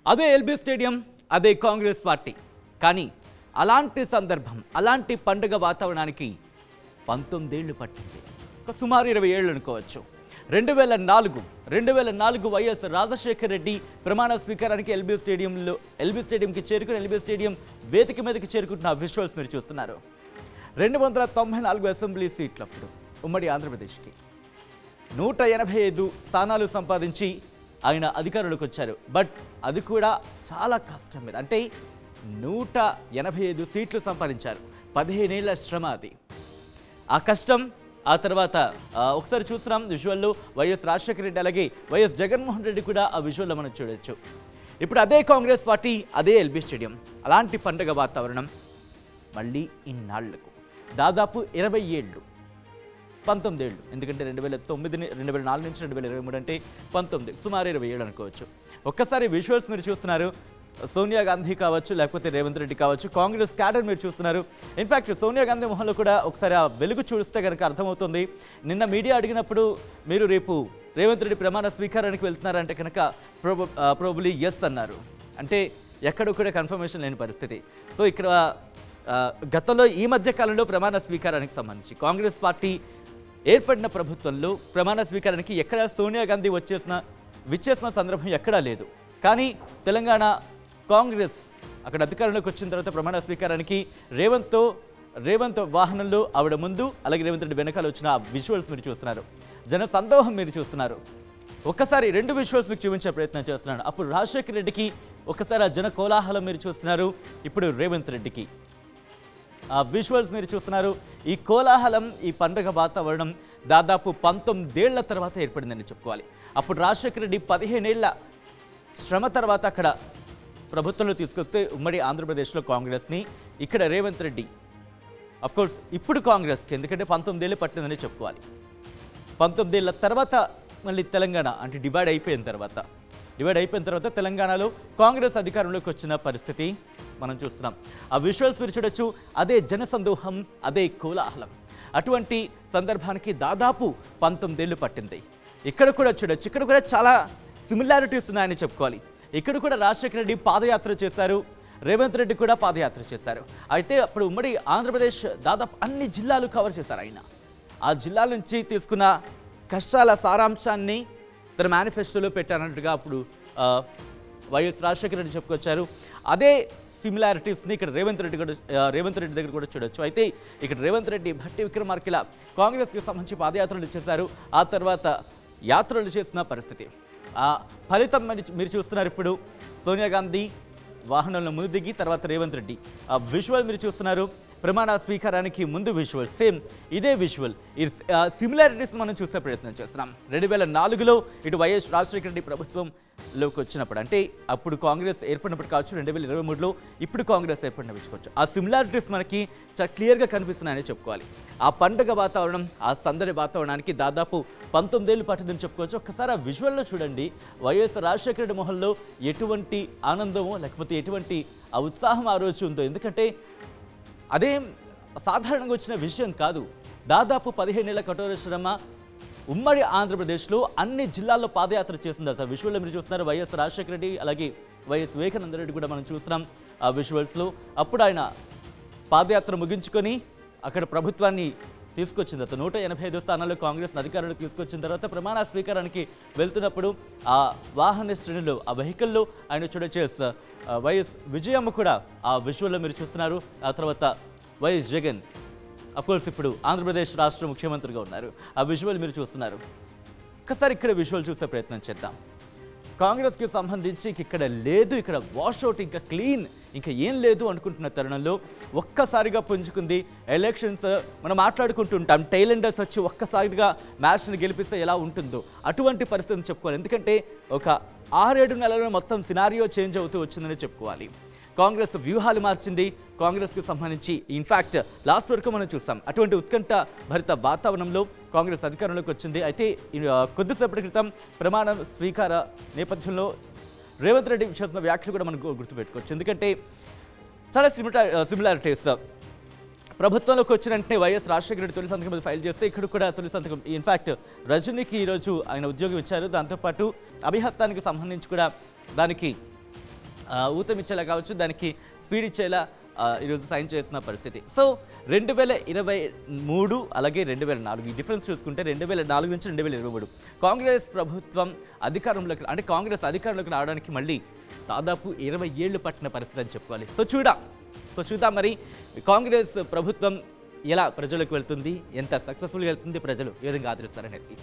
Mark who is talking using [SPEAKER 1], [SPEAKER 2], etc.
[SPEAKER 1] అదే ఎల్బీ స్టేడియం అదే కాంగ్రెస్ పార్టీ కానీ అలాంటి సందర్భం అలాంటి పండుగ వాతావరణానికి పంతొమ్మిదేళ్లు పట్టింది ఒక సుమారు ఇరవై ఏళ్ళు అనుకోవచ్చు రెండు వేల నాలుగు రెండు వేల నాలుగు వైఎస్ రాజశేఖర్ రెడ్డి ప్రమాణ స్వీకారానికి ఎల్బీ స్టేడియంలో ఎల్బీ స్టేడియంకి చేరుకుని ఎల్బీ స్టేడియం వేదిక మీదకి చేరుకుంటున్న విజువల్స్ మీరు చూస్తున్నారు రెండు వందల తొంభై నాలుగు అసెంబ్లీ సీట్లప్పుడు ఉమ్మడి ఆంధ్రప్రదేశ్కి నూట ఎనభై ఐదు స్థానాలు సంపాదించి ఆయన అధికారంలోకి వచ్చారు బట్ అది కూడా చాలా కష్టం మీద అంటే నూట ఎనభై ఐదు సీట్లు సంపాదించారు పదిహేనేళ్ల శ్రమ అది ఆ కష్టం ఆ తర్వాత ఆ, ఒకసారి చూస్తున్నాం విజువల్లో వైఎస్ రాజశేఖర రెడ్డి అలాగే వైఎస్ జగన్మోహన్ రెడ్డి కూడా ఆ విజువల్లో మనం చూడొచ్చు ఇప్పుడు అదే కాంగ్రెస్ పార్టీ అదే ఎల్బీ స్టేడియం అలాంటి పండగ వాతావరణం మళ్ళీ ఇన్నాళ్లకు దాదాపు ఇరవై ఏళ్ళు పంతొమ్మిది ఏళ్ళు ఎందుకంటే రెండు వేల తొమ్మిది రెండు వేల నాలుగు నుంచి రెండు వేల ఇరవై మూడు అంటే పంతొమ్మిది సుమారు ఇరవై ఏళ్ళు అనుకోవచ్చు ఒక్కసారి విజువల్స్ మీరు చూస్తున్నారు సోనియా గాంధీ కావచ్చు లేకపోతే రేవంత్ రెడ్డి కావచ్చు కాంగ్రెస్ క్యాడర్ మీరు చూస్తున్నారు ఇన్ఫాక్ట్ సోనియా గాంధీ మొహంలో కూడా ఒకసారి ఆ వెలుగు చూస్తే కనుక అర్థమవుతుంది నిన్న మీడియా అడిగినప్పుడు మీరు రేపు రేవంత్ రెడ్డి ప్రమాణ స్వీకారానికి వెళ్తున్నారంటే కనుక ప్రోబ ప్రోబులీ ఎస్ అన్నారు అంటే ఎక్కడో కూడా కన్ఫర్మేషన్ లేని పరిస్థితి సో ఇక్కడ ఆ, గతంలో ఈ మధ్య కాలంలో ప్రమాణ స్వీకారానికి సంబంధించి కాంగ్రెస్ పార్టీ ఏర్పడిన ప్రభుత్వంలో ప్రమాణ స్వీకారానికి ఎక్కడ సోనియా గాంధీ వచ్చేసిన విచ్చేసిన సందర్భం ఎక్కడా లేదు కానీ తెలంగాణ కాంగ్రెస్ అక్కడ అధికారంలోకి వచ్చిన తర్వాత ప్రమాణ స్వీకారానికి రేవంత్తో రేవంత్ వాహనంలో ఆవిడ ముందు అలాగే రేవంత్ రెడ్డి వెనకాల వచ్చిన ఆ విజువల్స్ మీరు చూస్తున్నారు జన సందోహం మీరు చూస్తున్నారు ఒక్కసారి రెండు విజువల్స్ మీకు చూపించే ప్రయత్నం చేస్తున్నాను అప్పుడు రాజశేఖర రెడ్డికి ఒకసారి ఆ జన కోలాహలం మీరు చూస్తున్నారు ఇప్పుడు రేవంత్ రెడ్డికి ఆ విజువల్స్ మీరు చూస్తున్నారు ఈ కోలాహలం ఈ పండుగ వాతావరణం దాదాపు పంతొమ్మిదేళ్ల తర్వాత ఏర్పడిందని చెప్పుకోవాలి అప్పుడు రాజశేఖర రెడ్డి పదిహేనేళ్ల శ్రమ తర్వాత అక్కడ ప్రభుత్వంలో తీసుకొస్తే ఉమ్మడి ఆంధ్రప్రదేశ్లో కాంగ్రెస్ని ఇక్కడ రేవంత్ రెడ్డి కోర్స్ ఇప్పుడు కాంగ్రెస్కి ఎందుకంటే పంతొమ్మిదేళ్ళు పట్టిందని చెప్పుకోవాలి పంతొమ్మిదేళ్ల తర్వాత మళ్ళీ తెలంగాణ అంటే డివైడ్ అయిపోయిన తర్వాత డివైడ్ అయిపోయిన తర్వాత తెలంగాణలో కాంగ్రెస్ అధికారంలోకి వచ్చిన పరిస్థితి మనం చూస్తున్నాం ఆ విజువల్స్ మీరు చూడొచ్చు అదే జనసందోహం అదే కోలాహలం అటువంటి సందర్భానికి దాదాపు పంతొమ్మిదేళ్ళు పట్టింది ఇక్కడ కూడా చూడొచ్చు ఇక్కడ కూడా చాలా సిమిలారిటీస్ ఉన్నాయని చెప్పుకోవాలి ఇక్కడ కూడా రాజశేఖర రెడ్డి పాదయాత్ర చేశారు రేవంత్ రెడ్డి కూడా పాదయాత్ర చేశారు అయితే అప్పుడు ఉమ్మడి ఆంధ్రప్రదేశ్ దాదాపు అన్ని జిల్లాలు కవర్ చేశారు ఆయన ఆ జిల్లాల నుంచి తీసుకున్న కష్టాల సారాంశాన్ని తన మేనిఫెస్టోలో పెట్టారన్నట్టుగా అప్పుడు ఆ, వైఎస్ రాజశేఖర రెడ్డి చెప్పుకొచ్చారు అదే సిమిలారిటీస్ని ఇక్కడ రేవంత్ రెడ్డి కూడా ఆ, రేవంత్ రెడ్డి దగ్గర కూడా చూడొచ్చు అయితే ఇక్కడ రేవంత్ రెడ్డి భట్టి విక్రమార్కిల కాంగ్రెస్కి సంబంధించి పాదయాత్రలు చేశారు ఆ తర్వాత యాత్రలు చేసిన పరిస్థితి ఆ ఫలితం మరి మీరు చూస్తున్నారు ఇప్పుడు సోనియా గాంధీ వాహనంలో ముందు దిగి తర్వాత రేవంత్ రెడ్డి ఆ విజువల్ మీరు చూస్తున్నారు ప్రమాణ స్వీకారానికి ముందు విజువల్ సేమ్ ఇదే విజువల్ ఈ సిమిలారిటీస్ మనం చూసే ప్రయత్నం చేస్తున్నాం రెండు వేల నాలుగులో ఇటు వైఎస్ రాజశేఖర రెడ్డి ప్రభుత్వంలోకి వచ్చినప్పుడు అంటే అప్పుడు కాంగ్రెస్ ఏర్పడినప్పుడు కావచ్చు రెండు వేల ఇరవై మూడులో ఇప్పుడు కాంగ్రెస్ ఏర్పడిన విషయం ఆ సిమిలారిటీస్ మనకి చాలా క్లియర్గా కనిపిస్తున్నాయని చెప్పుకోవాలి ఆ పండుగ వాతావరణం ఆ సందడి వాతావరణానికి దాదాపు పంతొమ్మిదేళ్ళు పట్టిందని చెప్పుకోవచ్చు ఒక్కసారి ఆ విజువల్లో చూడండి వైఎస్ రాజశేఖర రెడ్డి మొహంలో ఎటువంటి ఆనందమో లేకపోతే ఎటువంటి ఆ ఉత్సాహం ఆ రోజు ఉందో ఎందుకంటే అదేం సాధారణంగా వచ్చిన విషయం కాదు దాదాపు పదిహేనేళ్ల కఠోర శ్రమ ఉమ్మడి ఆంధ్రప్రదేశ్లో అన్ని జిల్లాల్లో పాదయాత్ర చేసిన తర్వాత విజువల్లో మీరు చూస్తున్నారు వైఎస్ రాజశేఖర రెడ్డి అలాగే వైఎస్ వివేకానంద రెడ్డి కూడా మనం చూస్తున్నాం ఆ విజువల్స్లో అప్పుడు ఆయన పాదయాత్ర ముగించుకొని అక్కడ ప్రభుత్వాన్ని తీసుకొచ్చిన తర్వాత నూట ఎనభై ఐదు స్థానాల్లో కాంగ్రెస్ అధికారంలోకి తీసుకొచ్చిన తర్వాత ప్రమాణ స్వీకారానికి వెళ్తున్నప్పుడు ఆ వాహన శ్రేణిలో ఆ వెహికల్లో ఆయన చూడొచ్చు ఆ, వైఎస్ విజయమ్మ కూడా ఆ విజువల్లో మీరు చూస్తున్నారు ఆ తర్వాత వైఎస్ జగన్ కోర్స్ ఇప్పుడు ఆంధ్రప్రదేశ్ రాష్ట్ర ముఖ్యమంత్రిగా ఉన్నారు ఆ విజువల్ మీరు చూస్తున్నారు ఒక్కసారి ఇక్కడ విజువల్ చూసే ప్రయత్నం చేద్దాం కాంగ్రెస్కి సంబంధించి ఇంక ఇక్కడ లేదు ఇక్కడ వాషౌట్ ఇంకా క్లీన్ ఇంకా ఏం లేదు అనుకుంటున్న తరుణంలో ఒక్కసారిగా పుంజుకుంది ఎలక్షన్స్ మనం మాట్లాడుకుంటుంటాం టైలెండర్స్ వచ్చి ఒక్కసారిగా మ్యాచ్ని గెలిపిస్తే ఎలా ఉంటుందో అటువంటి పరిస్థితిని చెప్పుకోవాలి ఎందుకంటే ఒక ఆరేడు నెలల్లో మొత్తం సినారియో చేంజ్ అవుతూ వచ్చిందని చెప్పుకోవాలి కాంగ్రెస్ వ్యూహాలు మార్చింది కాంగ్రెస్కి సంబంధించి ఇన్ఫాక్ట్ లాస్ట్ వరకు మనం చూసాం అటువంటి ఉత్కంఠ భరిత వాతావరణంలో కాంగ్రెస్ అధికారంలోకి వచ్చింది అయితే ఈ, ఆ, కొద్దిసేపటి క్రితం ప్రమాణ స్వీకార నేపథ్యంలో రేవంత్ రెడ్డి చేసిన వ్యాఖ్యలు కూడా మనం గు- గుర్తుపెట్టుకోవచ్చు ఎందుకంటే చాలా సిమిటా సిమిలారిటీస్ ప్రభుత్వంలోకి వచ్చిన వెంటనే వైఎస్ రాజశేఖర రెడ్డి తొలి సంతకం మీద ఫైల్ చేస్తే ఇక్కడ కూడా తొలి సంతకం ఇన్ఫాక్ట్ రజనీకి ఈరోజు ఆయన ఉద్యోగం ఇచ్చారు దాంతోపాటు అభిహస్తానికి సంబంధించి కూడా దానికి ఆ, ఊతమిచ్చేలా కావచ్చు దానికి స్పీడ్ ఇచ్చేలా ఆ, ఈరోజు సైన్ చేసిన పరిస్థితి సో రెండు వేల ఇరవై మూడు అలాగే రెండు వేల నాలుగు ఈ డిఫరెన్స్ చూసుకుంటే రెండు వేల నాలుగు నుంచి రెండు వేల ఇరవై మూడు కాంగ్రెస్ ప్రభుత్వం అధికారంలోకి అంటే కాంగ్రెస్ అధికారంలోకి రావడానికి మళ్ళీ దాదాపు ఇరవై ఏళ్ళు పట్టిన పరిస్థితి అని చెప్పుకోవాలి సో చూద్దాం సో చూద్దాం మరి కాంగ్రెస్ ప్రభుత్వం ఎలా ప్రజలకు వెళ్తుంది ఎంత సక్సెస్ఫుల్గా వెళ్తుంది ప్రజలు ఏ విధంగా ఆదరిస్తారనేది